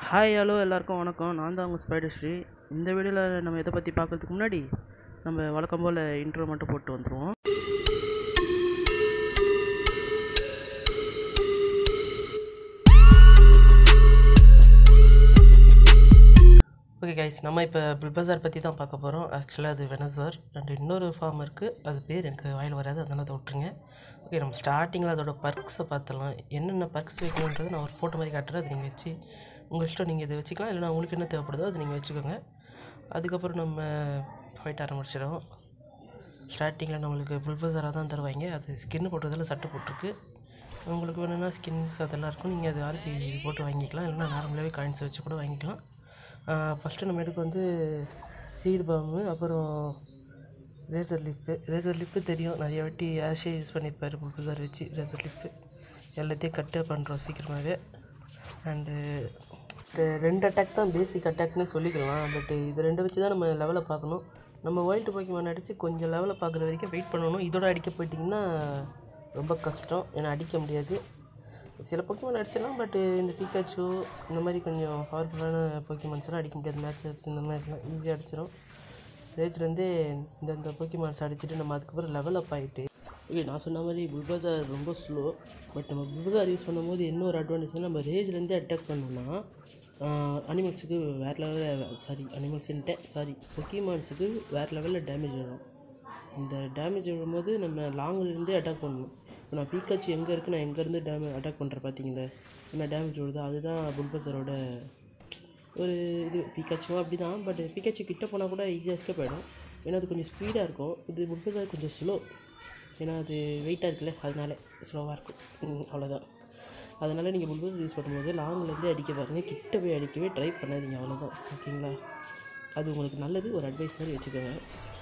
Hi hello எல்லாருக்கும் வணக்கம் நான் தான் உங்கள் ஸ்பைடர் ஸ்ரீ இந்த வீடியோவில் நம்ம எதை பற்றி பார்க்கறதுக்கு முன்னாடி நம்ம வழக்கம் போல் இன்ட்ரோ மட்டும் போட்டு வந்துடுவோம் ஓகே கைஸ் நம்ம இப்போ பில்பசார் பற்றி தான் பார்க்க போகிறோம் ஆக்சுவலாக அது வெனசார் அண்ட் இன்னொரு ஃபார்ம் இருக்குது அது பேர் எனக்கு வாயில் வராது அதனால் அதை விட்ருங்க ஓகே நம்ம ஸ்டார்டிங்கில் அதோட பர்க்ஸை பார்த்துடலாம் என்னென்ன பர்க்ஸ் வைக்கணுன்றது நான் ஒரு ஃபோட்டோ மாதிரி காட்டுறேன் அது நீங்கள் வச்சு உங்கள் இஷ்டம் நீங்கள் இதை வச்சுக்கலாம் இல்லைனா உங்களுக்கு என்ன தேவைப்படுதோ அது நீங்கள் வச்சுக்கோங்க அதுக்கப்புறம் நம்ம ஃபைட் ஆரம்பிச்சிடும் ஸ்டார்டிங்கில் நம்மளுக்கு புல்பசாராக தான் தருவாங்க அது ஸ்கின் போட்டதில் சட்டை போட்டிருக்கு உங்களுக்கு வேணும்னா ஸ்கின்ஸ் அதெல்லாம் இருக்கும் நீங்கள் அது ஆர்பி இது போட்டு வாங்கிக்கலாம் இல்லைனா நார்மலாகவே காயின்ஸ் வச்சு கூட வாங்கிக்கலாம் ஃபஸ்ட்டு நம்ம எடுக்க வந்து சீடு பாம்பு அப்புறம் ரேசர் லிப்பு ரேசர் லிப்பு தெரியும் நிறைய வாட்டி ஆஷே யூஸ் பண்ணியிருப்பார் புல்பசார் வச்சு ரேசர் லிப்பு எல்லாத்தையும் கட்டு பண்ணுறோம் சீக்கிரமாகவே அண்டு இந்த ரெண்டு அட்டாக் தான் பேசிக் அட்டாக்னு சொல்லிக்கலாம் பட் இது ரெண்டை வச்சு தான் நம்ம லெவலை பார்க்கணும் நம்ம ஒயில்டு போக்கிமான் அடித்து கொஞ்சம் லெவலை பார்க்குற வரைக்கும் வெயிட் பண்ணணும் இதோட அடிக்க போயிட்டிங்கன்னா ரொம்ப கஷ்டம் ஏன்னா அடிக்க முடியாது சில பொக்கிமான் அடிச்சிடலாம் பட் இந்த பிகாச்சு இந்த மாதிரி கொஞ்சம் பவர்ஃபுல்லான பொக்கிமான்ஸ்லாம் அடிக்க முடியாது மேட்ச் அப்ஸ் இந்த மாதிரிலாம் ஈஸியாக அடிச்சிடும் ரேஜ்லேருந்தே இந்த இந்த பொக்கிமான்ஸ் அடிச்சுட்டு நம்ம அதுக்கப்புறம் லெவல் அப் ஆகிட்டு ஓகே நான் சொன்ன மாதிரி புல்பசார் ரொம்ப ஸ்லோ பட் நம்ம புல்பசார் யூஸ் பண்ணும்போது என்ன ஒரு அட்வான்டேஜ் நம்ம ரேஜ்லேருந்தே அட்டாக் பண்ணோம்னா அனிமல்ஸுக்கு வேறு லெவலில் சாரி அனிமல்ஸுன்ட்டேன் சாரி பொக்கிமான்ஸுக்கு வேறு லெவலில் டேமேஜ் வரும் இந்த டேமேஜ் விழும்போது நம்ம லாங்கிலேருந்தே அட்டாக் பண்ணணும் இப்போ நான் பீக்காச்சு எங்கே இருக்குது நான் எங்கேருந்து டேமே அட்டாக் பண்ணுறேன் பார்த்தீங்களா என்ன டேமேஜ் விழுதோ அதுதான் புல்பசரோட ஒரு இது பீக்காச்சுவா அப்படி தான் பட் பீக்காச்சு கிட்ட போனால் கூட ஈஸியாக எஸ்கேப் ஆகிடும் ஏன்னா அது கொஞ்சம் ஸ்பீடாக இருக்கும் இது புல்பசர் கொஞ்சம் ஸ்லோ ஏன்னா அது வெயிட்டாக இருக்குல்ல அதனால ஸ்லோவாக இருக்கும் ம், அவ்வளோதான் அதனால் நீங்கள் புல்பசர் யூஸ் பண்ணும்போது லாங்லேருந்தே அடிக்க பாருங்கள் கிட்ட போய் அடிக்கவே ட்ரை பண்ணாதீங்க அவ்வளோதான் ஓகேங்களா அது உங்களுக்கு நல்லது ஒரு அட்வைஸ் மாதிரி வச்சுக்கோங்க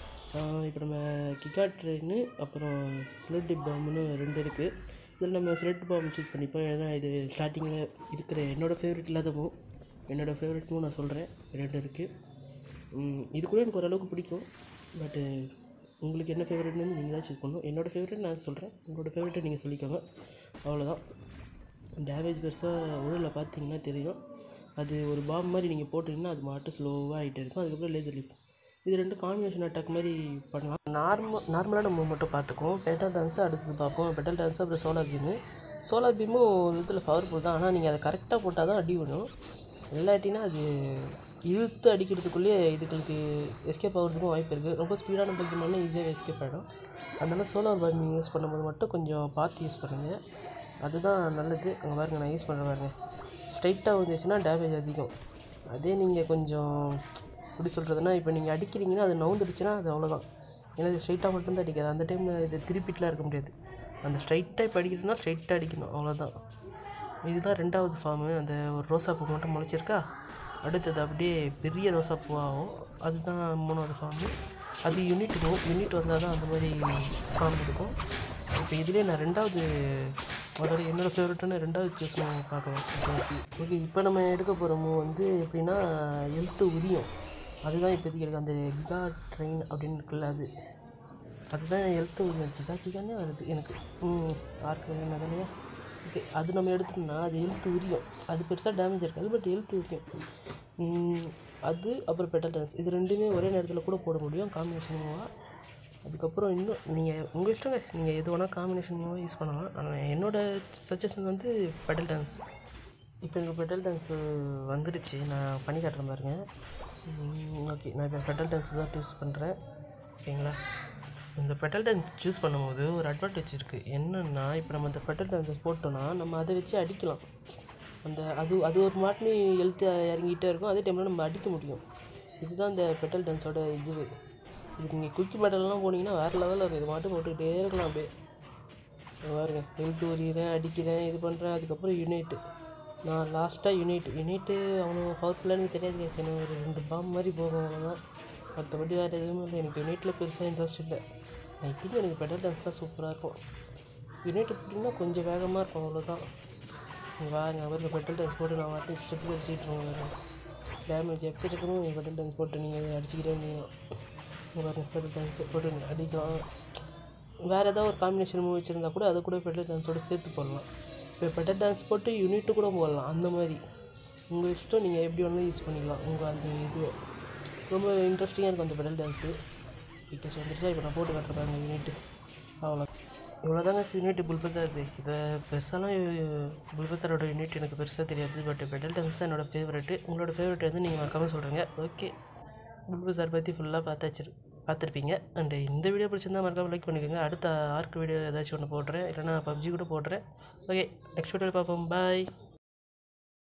இப்போ நம்ம கிக்கா ட்ரெயின் அப்புறம் ஸ்லெட் பாம்புன்னு ரெண்டு இருக்குது இதில் நம்ம ஸ்லெட் பாம்பு சூஸ் பண்ணிப்போம் ஏன்னா இது ஸ்டார்டிங்கில் இருக்கிற என்னோடய ஃபேவரட் இல்லாதவும் என்னோடய ஃபேவரட்னும் நான் சொல்கிறேன் ரெண்டு இருக்குது இது கூட எனக்கு ஓரளவுக்கு பிடிக்கும் பட்டு உங்களுக்கு என்ன ஃபேவரட்னு நீங்கள் தான் சூஸ் பண்ணணும் என்னோடய ஃபேவரட் நான் சொல்கிறேன் உங்களோட ஃபேவரட்டை நீங்கள் சொல்லிக்கோங்க அவ்வளோதான் டேமேஜ் பெருசாக உடலில் பார்த்தீங்கன்னா தெரியும் அது ஒரு பாம் மாதிரி நீங்கள் போட்டிங்கன்னா அது மாட்டும் ஸ்லோவாக ஆகிட்டே இருக்கும் அதுக்கப்புறம் லேசர் லீஃப் இது ரெண்டு காம்பினேஷன் அட்டாக் மாதிரி பண்ணலாம் நார்மல் நார்மலான மூவ் மட்டும் பார்த்துக்குவோம் பெட்டல் டான்ஸு அடுத்தது பார்ப்போம் பெட்டல் டான்ஸு அப்புறம் சோலார் பீமு சோலார் பீமும் ஒரு விதத்தில் பவர்ஃபுல் தான் ஆனால் நீங்கள் அதை கரெக்டாக போட்டால் தான் அடி விடும் இல்லாட்டினா அது இழுத்து அடிக்கிறதுக்குள்ளேயே இதுகளுக்கு எஸ்கேப் ஆகிறதுக்கும் வாய்ப்பு இருக்குது ரொம்ப ஸ்பீடான பைக்கினாலும் ஈஸியாக எஸ்கேப் ஆகிடும் அதனால் சோலார் பீம் யூஸ் பண்ணும்போது மட்டும் கொஞ்சம் பார்த்து யூஸ் பண்ணுங்கள் அதுதான் நல்லது அங்கே பாருங்க நான் யூஸ் பண்ணுறேன் பாருங்க ஸ்ட்ரைட்டாக விழுந்துச்சுன்னா டேமேஜ் அதிகம் அதே நீங்கள் கொஞ்சம் எப்படி சொல்கிறதுனா இப்போ நீங்கள் அடிக்கிறீங்கன்னா அது நவுந்துடுச்சுன்னா அது அவ்வளோதான் ஏன்னா இது ஸ்ட்ரைட்டாக மட்டும்தான் அடிக்காது அந்த டைமில் இது திருப்பிட்டுலாம் இருக்க முடியாது அந்த ஸ்ட்ரைட்டாக இப்போ அடிக்கிறதுனா ஸ்ட்ரைட்டாக அடிக்கணும் அவ்வளோதான் இதுதான் ரெண்டாவது ஃபார்மு அந்த ஒரு ரோசா பூ மட்டும் முளைச்சிருக்கா அடுத்தது அப்படியே பெரிய ரோசா பூ ஆகும் அதுதான் மூணாவது ஃபார்மு அது யூனிட் இருக்கும் யூனிட் வந்தால் தான் அந்த மாதிரி ஃபார்ம் இருக்கும் இப்போ இதுலேயே நான் ரெண்டாவது அதோட என்னோடய ஃபேவரட்டான ரெண்டாவது சூஸ் நான் பார்க்கலாம் ஓகே இப்போ நம்ம எடுக்க போகிற மூவ் வந்து எப்படின்னா எழுத்து உரியும் அதுதான் இப்போதைக்கு எனக்கு அந்த கிகா ட்ரெயின் அப்படின்னு இருக்குல்ல அது அதுதான் எழுத்து உரியும் சிக்கா சிக்கானே வருது எனக்கு ம் ஆர்க்கு வேணும் ஓகே அது நம்ம எடுத்தோம்னா அது எழுத்து உரியும் அது பெருசாக டேமேஜ் இருக்காது பட் எழுத்து உரியும் ம், அது அப்புறம் பெட்டல் டான்ஸ் இது ரெண்டுமே ஒரே நேரத்தில் கூட போட முடியும் காம்பினேஷன் மூவாக அதுக்கப்புறம் இன்னும் நீங்கள் உங்கள் இஷ்டம் guys. நீங்கள் எது வேணால் காம்பினேஷன் மூவாக யூஸ் பண்ணலாம் ஆனால் என்னோடய சஜஷன் வந்து பெடல் டான்ஸ் இப்போ எனக்கு பெடல் டான்ஸ் வந்துடுச்சு நான் பண்ணி காட்டுறேன் பாருங்க ஓகே நான் இப்போ பெடல் டான்ஸ் தான் சூஸ் பண்ணுறேன் ஓகேங்களா இந்த பெட்டல் டான்ஸ் சூஸ் பண்ணும்போது ஒரு அட்வான்டேஜ் இருக்குது என்னென்னா இப்போ நம்ம இந்த பெட்டல் டான்ஸஸ் போட்டோன்னா நம்ம அதை வச்சு அடிக்கலாம் அந்த அது அது ஒரு மாட்டினி எழுத்து இறங்கிட்டே இருக்கும் அதே டைமில் நம்ம அடிக்க முடியும் இதுதான் இந்த பெட்டல் டான்ஸோட இது இது நீங்கள் குக்கி பேட்டல்லாம் போனீங்கன்னா வேறு லெவலில் இருக்கும் இது மாட்டு போட்டுக்கிட்டே இருக்கலாம் அப்படியே இங்க பாருங்க எழுத்து உரிகிறேன் அடிக்கிறேன் இது பண்ணுறேன் அதுக்கப்புறம் யுனைட்டு நான் லாஸ்ட்டாக யுனைட் யுனைட்டு அவ்வளோ பவர்ஃபுல்லாக எனக்கு தெரியாது கேஸ் எனக்கு ஒரு ரெண்டு பாம் மாதிரி போகும் அவ்வளோதான் மற்றபடி வேறு எதுவுமே இல்லை எனக்கு யுனைட்டில் பெருசாக இன்ட்ரெஸ்ட் இல்லை ஐ திங்க் எனக்கு பெட்டர் டான்ஸ் தான் சூப்பராக இருக்கும் யுனைட் எப்படின்னா கொஞ்சம் வேகமாக இருக்கும் அவ்வளோதான் இங்க பாருங்க அவருக்கு பெட்டல் டான்ஸ் போட்டு நான் வாட்டி இஷ்டத்துக்கு அடிச்சுக்கிட்டு இருக்கேன் டேமேஜ் எக்கச்சக்கமும் பெட்டல் டான்ஸ் போட்டு நீங்கள் அடிச்சுக்கிட்டே இருந்தீங்க இங்க பாருங்க பெட்டல் டான்ஸ் போட்டு அடிக்கலாம் வேறு ஏதாவது ஒரு காம்பினேஷன் மூவி வச்சுருந்தா கூட அதை கூட பெட்டல் டான்ஸோட சேர்த்து போடலாம் இப்போ பெட்டல் டான்ஸ் போட்டு யூனிட்டு கூட போடலாம் அந்த மாதிரி உங்கள் இஷ்டம் நீங்கள் எப்படி வேணாலும் யூஸ் பண்ணிக்கலாம் உங்கள் அந்த இது ரொம்ப இன்ட்ரெஸ்டிங்காக இருக்கும் அந்த பெடல் டான்ஸு பிக்சர்ஸ் வந்துருச்சா இப்போ நான் போட்டு காட்டுறேன் அந்த யூனிட்டு அவ்வளோ இவ்வளோ தாங்க யூனிட் புல்பஸாக இருக்குது இதை பெருசாலாம் புல்பஸாரோட யூனிட் எனக்கு பெருசாக தெரியாது பட் பெடல் டான்ஸ் தான் என்னோடய ஃபேவரெட்டு உங்களோட ஃபேவரெட் வந்து நீங்கள் மறக்காமல் சொல்கிறீங்க ஓகே புல்பஸார் பற்றி ஃபுல்லாக பார்த்தாச்சு பார்த்துருப்பீங்க அண்டு இந்த வீடியோ பிடிச்சிருந்தா மறக்காம லைக் பண்ணிக்கோங்க அடுத்த ஆர்க் வீடியோ ஏதாச்சும் ஒன்று போடுறேன் இல்லைனா பப்ஜி கூட போடுறேன் ஓகே நெக்ஸ்ட் வீடியோவில் பார்ப்போம் பாய்